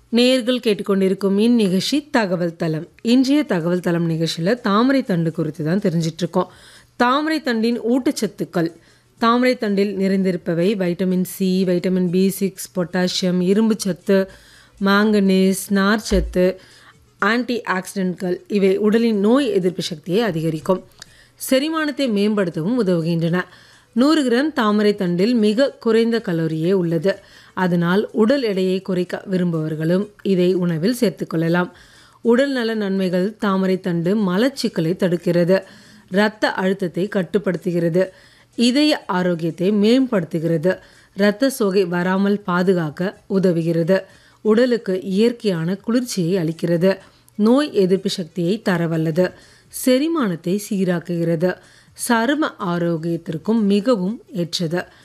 நேயர்கள் கேட்டுக்கொண்டிருக்கும் இந்நிகழ்ச்சி தகவல் தளம் இன்றைய தகவல் தளம் நிகழ்ச்சியில் தாமரை தண்டு குறித்து தான் தெரிஞ்சிட்டு இருக்கோம் தாமரை தண்டின் ஊட்டச்சத்துக்கள் தாமரை தண்டில் நிறைந்திருப்பவை vitamin C vitamin B six potassium இரும்பு சத்து மாங்கனீஸ் நார்ச்சத்து ஆன்டி ஆக்சிடென்ட்கள் இவை உடலின் நோய் எதிர்ப்பு சக்தியை அதிகரிக்கும் செரிமானத்தை மேம்படுத்தவும் உதவுகின்றன நூறு கிராம் தாமரை தண்டில் மிக குறைந்த கலோரியே உள்ளது அதனால் உடல் எடையை குறைக்க விரும்புபவர்களும் இதை உணவில் சேர்த்துக்கொள்ளலாம் உடல் நல நன்மைகள் தாமரை தண்டு மலச்சிக்கலை தடுக்கிறது இரத்த அழுத்தத்தை கட்டுப்படுத்துகிறது இதய ஆரோக்கியத்தை மேம்படுத்துகிறது இரத்த சோகை வராமல் பாதுகாக்க உதவுகிறது உடலுக்கு இயற்கையான குளிர்ச்சியை அளிக்கிறது நோய் எதிர்ப்பு சக்தியை தரவல்லது செரிமானத்தை சீராக்குகிறது சரும ஆரோக்கியத்திற்கும் மிகவும் ஏற்றது